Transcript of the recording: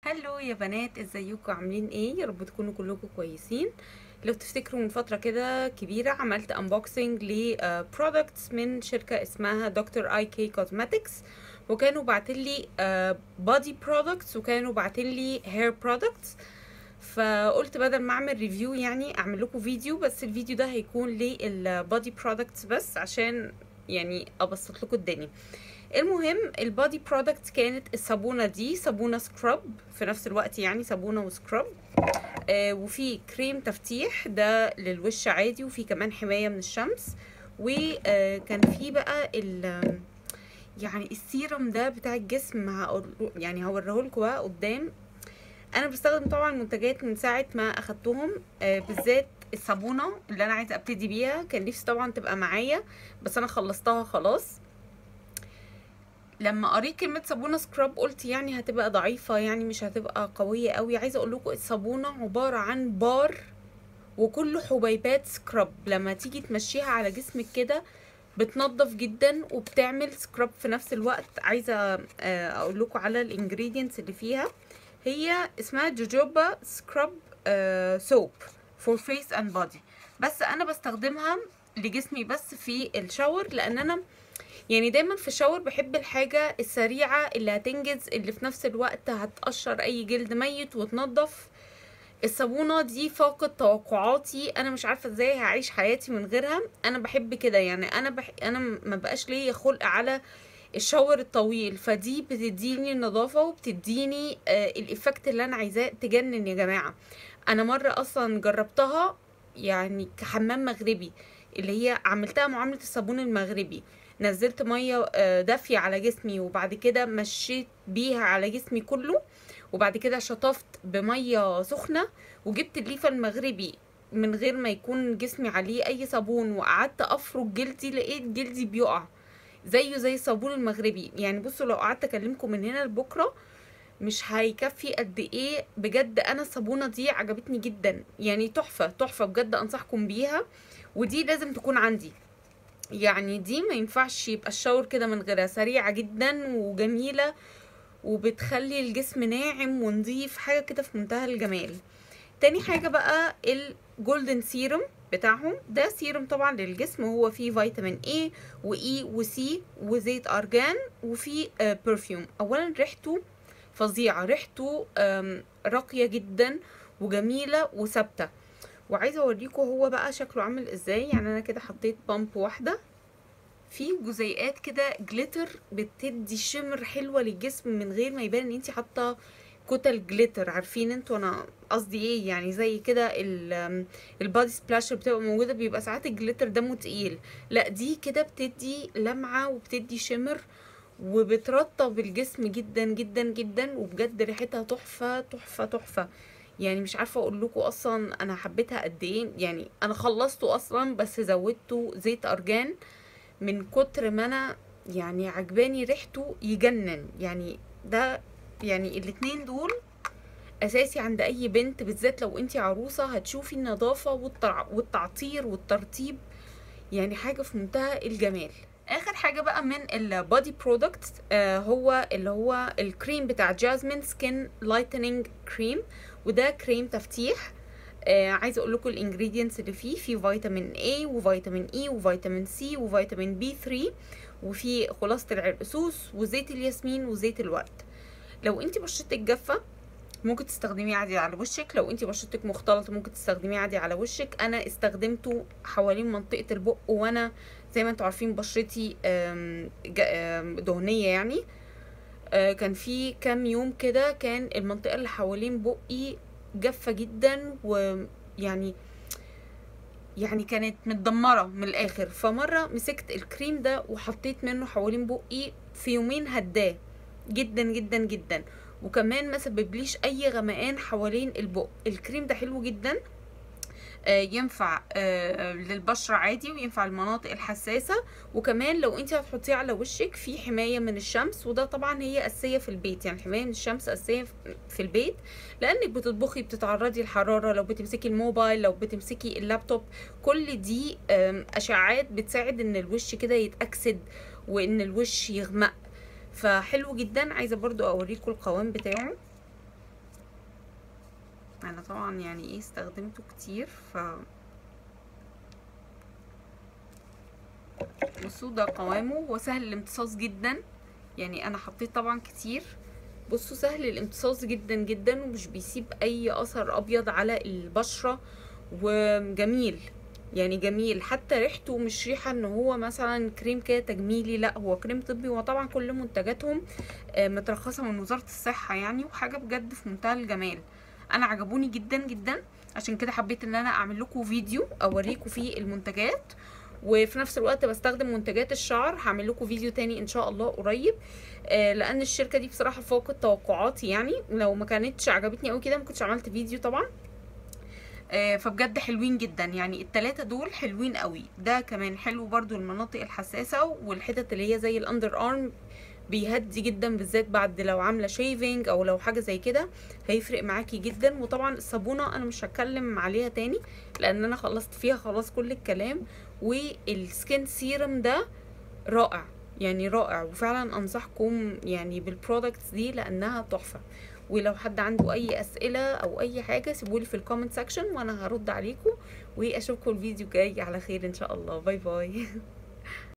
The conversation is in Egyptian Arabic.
هلو يا بنات ازيكم عاملين ايه يا رب تكونوا كلكم كويسين لو تفتكروا من فترة كده كبيرة عملت unboxing ل uh, products من شركة اسمها دكتور اي كي كوزماتكس وكانوا باعتلي uh, body products وكانوا باعتلي hair products فقلت بدل ما اعمل ريفيو يعني اعمل لكم فيديو بس الفيديو ده هيكون للبادي برودكتس بس عشان يعني ابسط لكم الدنيا المهم البادي برودكت كانت الصابونه دي صابونه سكراب في نفس الوقت يعني صابونه وسكراب آه وفي كريم تفتيح ده للوش عادي وفي كمان حمايه من الشمس وكان آه في بقى ال يعني السيرم ده بتاع الجسم هقول يعني هوريه لكم بقى قدام انا بستخدم طبعا منتجات من ساعه ما اخدتهم آه بالذات الصابونه اللي انا عايزه ابتدي بيها كان نفسي طبعا تبقى معايا بس انا خلصتها خلاص لما قريت كلمه صابونه سكراب قلت يعني هتبقى ضعيفه يعني مش هتبقى قويه قوي عايزه اقول لكم الصابونه عباره عن بار وكله حبيبات سكراب لما تيجي تمشيها على جسمك كده بتنظف جدا وبتعمل سكراب في نفس الوقت عايزه اقول لكم على الانجريدينتس اللي فيها هي اسمها جوجوبا سكراب سوب فور فيس اند بودي بس انا بستخدمها لجسمي بس في الشاور لان انا يعني دايما في الشاور بحب الحاجة السريعة اللي هتنجز اللي في نفس الوقت هتقشر اي جلد ميت وتنظف الصابونة دي فاقت توقعاتي انا مش عارفة ازاي هعيش حياتي من غيرها انا بحب كده يعني انا بح... انا ما بقاش ليا خلق على الشاور الطويل فدي بتديني النظافة وبتديني آه الإفكت اللي أنا عايزاه تجنن يا جماعة أنا مرة أصلا جربتها يعني كحمام مغربي اللي هي عملتها معاملة الصابون المغربي نزلت مية آه دافية على جسمي وبعد كده مشيت بيها على جسمي كله وبعد كده شطفت بمية سخنة وجبت الليفة المغربي من غير ما يكون جسمي عليه أي صابون وقعدت أفرك جلدي لقيت جلدي بيقع زيه زي الصابون المغربي يعني بصوا لو قعدت اكلمكم من هنا لبكره مش هيكفي قد ايه بجد انا الصابونه دي عجبتني جدا يعني تحفه تحفه بجد انصحكم بيها ودي لازم تكون عندي يعني دي ما ينفعش يبقى الشاور كده من غيرها سريعه جدا وجميله وبتخلي الجسم ناعم ونظيف حاجه كده في منتهى الجمال تاني حاجه بقى الجولدن سيروم بتاعهم ده سيروم طبعا للجسم هو فيه فيتامين A وإي وسي وزيت أرجان وفيه آه برفيوم أولا ريحته فظيعة ريحته راقية جدا وجميلة وثابتة وعايزة أوريكم هو بقى شكله عامل ازاي يعني أنا كده حطيت بامب واحدة في جزيئات كده جليتر بتدي شمر حلوة للجسم من غير ما يبان ان انتي حاطة كتل جليتر عارفين انتوا انا قصدي ايه يعني زي كده البادي سبلاش اللي بتبقى موجوده بيبقى ساعات الجليتر دمه تقيل لا دي كده بتدي لمعه وبتدي شمر وبترطب الجسم جدا جدا جدا وبجد ريحتها تحفه تحفه تحفه يعني مش عارفه اقول لكم اصلا انا حبيتها قد ايه يعني انا خلصته اصلا بس زودته زيت ارجان من كتر ما انا يعني عجباني ريحته يجنن يعني ده يعني الاتنين دول اساسي عند اي بنت بالذات لو انتي عروسه هتشوفي النظافه والتعطير والترطيب يعني حاجه في منتهى الجمال اخر حاجه بقى من البادي برودكت آه هو اللي هو الكريم بتاع جازمين سكين لايتنينج كريم وده كريم تفتيح آه عايزه اقول لكم الانجريدينتس اللي فيه في فيتامين A وفيتامين E وفيتامين C وفيتامين B3 وفي خلاصه العرقسوس وزيت الياسمين وزيت الورد لو انت بشرتك جافه ممكن تستخدميه عادي على وشك لو انت بشرتك مختلطه ممكن تستخدميه عادي على وشك انا استخدمته حوالين منطقه البق وانا زي ما انتوا عارفين بشرتي دهنيه يعني كان في كام يوم كده كان المنطقه اللي حوالين بقي جافه جدا ويعني يعني كانت متدمره من الاخر فمره مسكت الكريم ده وحطيت منه حوالين بقي في يومين هداه جدا جدا جدا وكمان ما سببليش اي غمقان حوالين البق الكريم ده حلو جدا آه ينفع آه للبشرة عادي وينفع المناطق الحساسة وكمان لو انت هتحطيه على وشك في حماية من الشمس وده طبعا هي أساسية في البيت يعني الحماية من الشمس أساسية في البيت لأنك بتطبخي بتتعرضي للحرارة لو بتمسكي الموبايل لو بتمسكي اللابتوب كل دي أشعاعات بتساعد ان الوش كده يتأكسد وان الوش يغمق فحلو جدا عايزه برضو اوريكم القوام بتاعه انا طبعا يعني ايه استخدمته كتير ف بصوا ده قوامه هو سهل الامتصاص جدا يعني انا حطيت طبعا كتير بصوا سهل الامتصاص جدا جدا ومش بيسيب اي اثر ابيض على البشرة وجميل يعني جميل حتى ريحته مش ريحة ان هو مثلا كريم كده تجميلي لا هو كريم طبي وطبعا كل منتجاتهم آه، مترخصة من وزارة الصحة يعني وحاجة بجد في منتهى الجمال انا عجبوني جدا جدا عشان كده حبيت ان انا اعمل لكم فيديو اوريكم فيه المنتجات وفي نفس الوقت بستخدم منتجات الشعر هعمل لكم فيديو تاني ان شاء الله قريب آه، لان الشركه دي بصراحه فوق توقعاتي يعني لو ما كانتش عجبتني قوي كده ما كنتش عملت فيديو طبعا آه، فبجد حلوين جدا يعني التلاتة دول حلوين قوي ده كمان حلو برضو المناطق الحساسة والحتت اللي هي زي الاندر ارم بيهدي جدا بالذات بعد لو عامله شيفنج او لو حاجه زي كده هيفرق معاكي جدا وطبعا الصابونه انا مش هتكلم عليها تاني لان انا خلصت فيها خلاص كل الكلام والسكين سيرم ده رائع يعني رائع وفعلا انصحكم يعني بالبرودكتس دي لانها تحفه ولو حد عنده اي اسئله او اي حاجه سيبولي في الكومنت سيكشن وانا هرد عليكم واشوفكم الفيديو الجاي على خير ان شاء الله باي باي